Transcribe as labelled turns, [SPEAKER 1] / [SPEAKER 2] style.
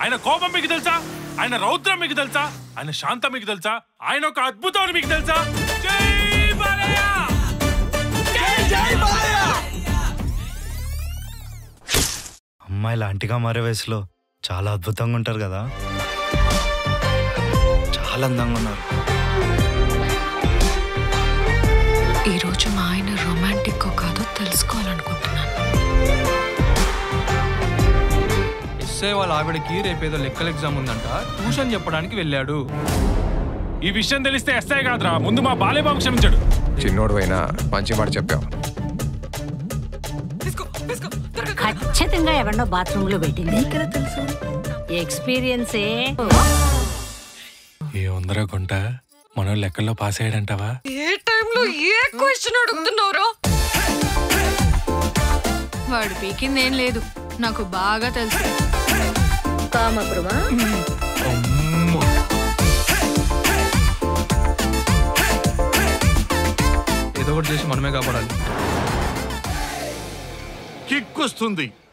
[SPEAKER 1] ఆయన కోపం మీకు తెలుసా ఆయన రౌద్రం మీకు తెలుసా ఆయన శాంతం మీకు తెలుసా ఆయన ఒక అద్భుతం అని మీకు తెలుసా జై బాలయ్య
[SPEAKER 2] అమ్మాయిలు అంటిగా మారే వయసులో చాలా అద్భుతంగా ఉంటారు కదా చాలా అందంగా ఉన్నారు
[SPEAKER 3] ఈరోజు మా ఆయన రొమాంటిక్ కాదో తెలుసుకోవాలనుకుంటున్నాను
[SPEAKER 4] ఎస్ఐ వాళ్ళ ఆవిడకి రేపేదో లెక్కల ఎగ్జామ్ ఉందంట ట్యూషన్ చెప్పడానికి వెళ్ళాడు
[SPEAKER 1] ఈ విషయం తెలిస్తే ఎస్ఐ కాదురా ముందు మా బాలయ్యబాబు క్షమించాడు
[SPEAKER 5] చిన్నోడు అయినా మంచి మాట చెప్పావు
[SPEAKER 6] ఖచ్చితంగా ఎవరినో బాత్రూమ్ లో పెట్టింది తెలుసు ఎక్స్పీరియన్సే
[SPEAKER 1] ఏ ఉందరా గుంట మనం లెక్కల్లో పాస్ అయ్యాడంటావా
[SPEAKER 3] ఏ టైంలో ఏ క్వశ్చన్ అడుగుతున్నారో వాడు పీకింది ఏం లేదు నాకు బాగా తెలుసు
[SPEAKER 6] కామపురమా
[SPEAKER 4] ఏదో ఒకటి చేసి మనమే కాపాడాలి
[SPEAKER 7] కిక్ వస్తుంది